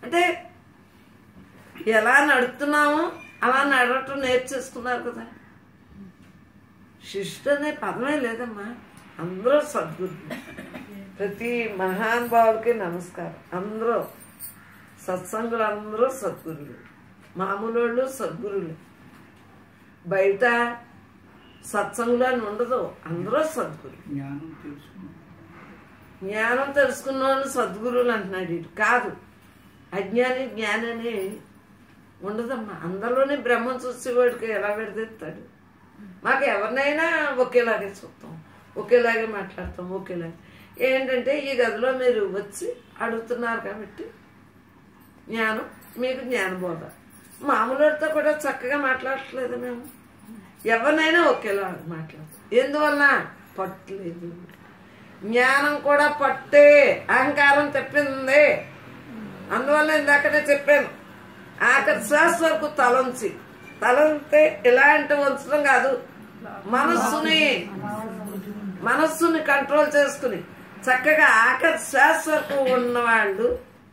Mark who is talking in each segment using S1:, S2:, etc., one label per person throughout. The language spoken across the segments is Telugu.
S1: అంటే ఎలా నడుస్తున్నామో అలా నడవటం నేర్చేసుకున్నారు కదా శిష్యుడు అనే పదమే లేదమ్మా అందరూ సద్గురులు ప్రతి మహానుభావులకి నమస్కారం అందరూ సత్సంగులు అందరూ సద్గురులు మామూలు వాళ్ళు సద్గురులు బయట సత్సంగులు అని ఉండదు అందరూ సద్గురులు
S2: జ్ఞానం తెలుసుకున్నాం
S1: జ్ఞానం తెలుసుకున్న వాళ్ళు సద్గురువులు అంటున్నాడు ఇటు కాదు అజ్ఞాని జ్ఞాని అని ఉండదమ్మా అందరిలోనే బ్రహ్మం చూసేవాడికి ఎలా విడదీస్తాడు మాకు ఎవరినైనా ఒకేలాగే చూస్తాం ఒకేలాగే మాట్లాడతాం ఒకేలాగే ఏంటంటే ఈ గదిలో మీరు వచ్చి అడుగుతున్నారు కాబట్టి జ్ఞానం మీకు జ్ఞానబోధ మామూలు వాడితో కూడా చక్కగా మాట్లాడట్లేదు మేము ఎవరినైనా ఒకేలా మాట్లాడతాం ఎందువల్ల పట్టలేదు జ్ఞానం కూడా పట్టే అహంకారం తెప్పింది అందువల్ల ఇందాకనే చెప్పాను ఆఖరి శ్వాస వరకు తలంచి తలంతే ఇలాంటి వంచడం కాదు మనస్సుని మనస్సుని కంట్రోల్ చేసుకుని చక్కగా ఆఖరి శ్వాస వరకు ఉన్నవాళ్ళు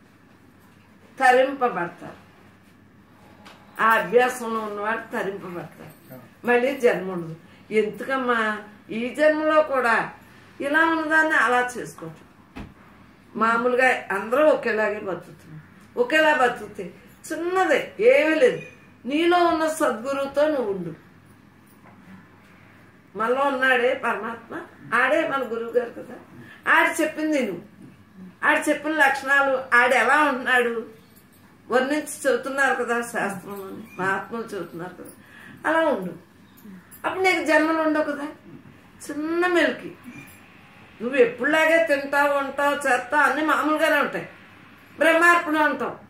S1: తరింపబడతారు ఆ అభ్యాసంలో ఉన్నవాళ్ళు తరింపబడతారు మళ్ళీ జన్మ ఉండదు ఎందుకమ్మా ఈ జన్మలో కూడా ఇలా ఉన్నదాన్ని అలా చేసుకోవచ్చు మామూలుగా అందరూ ఒకేలాగే బతుకుతున్నాం ఒకేలా బతుకుతే చిన్నదే ఏమీ లేదు నీలో ఉన్న సద్గురువుతో నువ్వు ఉండు మనలో ఉన్నాడే పరమాత్మ ఆడే మన గురువు గారు కదా ఆడు చెప్పింది నువ్వు ఆడు చెప్పిన లక్షణాలు ఆడు ఎలా ఉంటున్నాడు వర్ణించి చెబుతున్నారు కదా శాస్త్రంలోని మహాత్ములు చెబుతున్నారు కదా అలా ఉండు అప్పుడు నీకు జన్మలు ఉండవు కదా చిన్న మెలికి నువ్వు ఎప్పుడులాగే తింటావు ఉంటావు చేస్తావు అన్ని మామూలుగానే ఉంటాయి బ్రహ్మార్పణ ఉంటావు